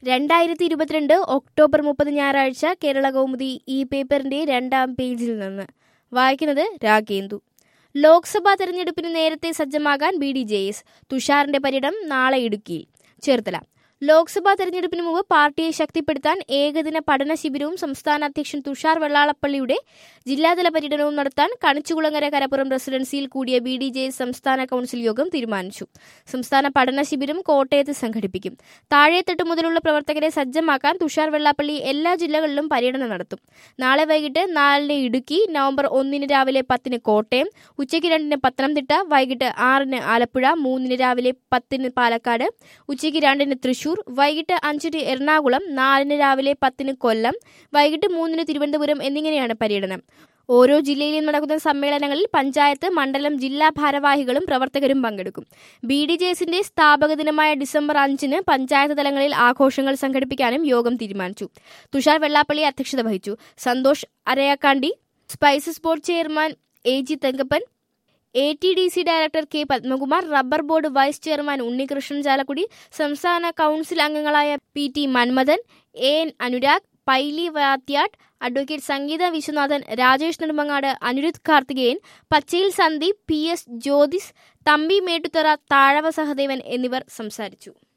രണ്ടായിരത്തി ഇരുപത്തിരണ്ട് ഒക്ടോബർ മുപ്പത് ഞായറാഴ്ച കേരള കൗമുദി ഈ പേപ്പറിന്റെ രണ്ടാം പേജിൽ നിന്ന് വായിക്കുന്നത് രാഗേന്ദു ലോക്സഭാ തെരഞ്ഞെടുപ്പിന് നേരത്തെ സജ്ജമാകാൻ ബി ഡി ജെ എസ് തുഷാറിന്റെ പര്യടനം നാളെ ഇടുക്കിയിൽ ചേർത്തല ലോക്സഭാ തെരഞ്ഞെടുപ്പിന് മുമ്പ് പാർട്ടിയെ ശക്തിപ്പെടുത്താൻ ഏകദിന പഠന ശിബിരവും സംസ്ഥാന അധ്യക്ഷൻ തുഷാർ വെള്ളാളപ്പള്ളിയുടെ ജില്ലാതല പര്യടനവും നടത്താൻ കണിച്ചുകുളങ്ങര കരപ്പുറം റെസിഡൻസിയിൽ കൂടിയ ബി ഡി ജെ എസ് സംസ്ഥാന കൌൺസിൽ യോഗം തീരുമാനിച്ചു സംസ്ഥാന പഠന ശിബിരം കോട്ടയത്ത് സംഘടിപ്പിക്കും താഴെത്തട്ട് മുതലുള്ള പ്രവർത്തകരെ സജ്ജമാക്കാൻ തുഷാർ വെള്ളാപ്പള്ളി എല്ലാ ജില്ലകളിലും പര്യടനം നടത്തും നാളെ വൈകിട്ട് നാലിന് ഇടുക്കി നവംബർ ഒന്നിന് രാവിലെ പത്തിന് കോട്ടയം ഉച്ചയ്ക്ക് രണ്ടിന് പത്തനംതിട്ട വൈകിട്ട് ആറിന് ആലപ്പുഴ മൂന്നിന് രാവിലെ പത്തിന് പാലക്കാട് ഉച്ചയ്ക്ക് രണ്ടിന് തൃശൂർ വൈകിട്ട് അഞ്ചിന് എറണാകുളം നാലിന് രാവിലെ പത്തിന് കൊല്ലം വൈകിട്ട് മൂന്നിന് തിരുവനന്തപുരം എന്നിങ്ങനെയാണ് പര്യടനം ഓരോ ജില്ലയിലും നടക്കുന്ന സമ്മേളനങ്ങളിൽ പഞ്ചായത്ത് മണ്ഡലം ജില്ലാ ഭാരവാഹികളും പ്രവർത്തകരും പങ്കെടുക്കും ബി ഡി ജെ എസിന്റെ സ്ഥാപക ദിനമായ ഡിസംബർ അഞ്ചിന് പഞ്ചായത്ത് തലങ്ങളിൽ ആഘോഷങ്ങൾ സംഘടിപ്പിക്കാനും യോഗം തീരുമാനിച്ചു തുഷാർ വെള്ളാപ്പള്ളി അധ്യക്ഷത വഹിച്ചു Santhosh Arayakkandi spices board chairman A G Thankappan A T D C director K Padmakumar rubber board vice chairman Unnikrishnan Chalakudy സംസ്ഥാന കൌൺസിൽ അംഗങ്ങളായ P T Manmadhan A N Anurag Paily Vathyatt advocate Sangeetha Viswanathan Rajesh Nedumangad Aniruddh Karthikeyan Pachayil Sandeep P S Jyothis Thampi Mettuthara Thazhava Sahadevan എന്നിവർ സംസാരിച്ചു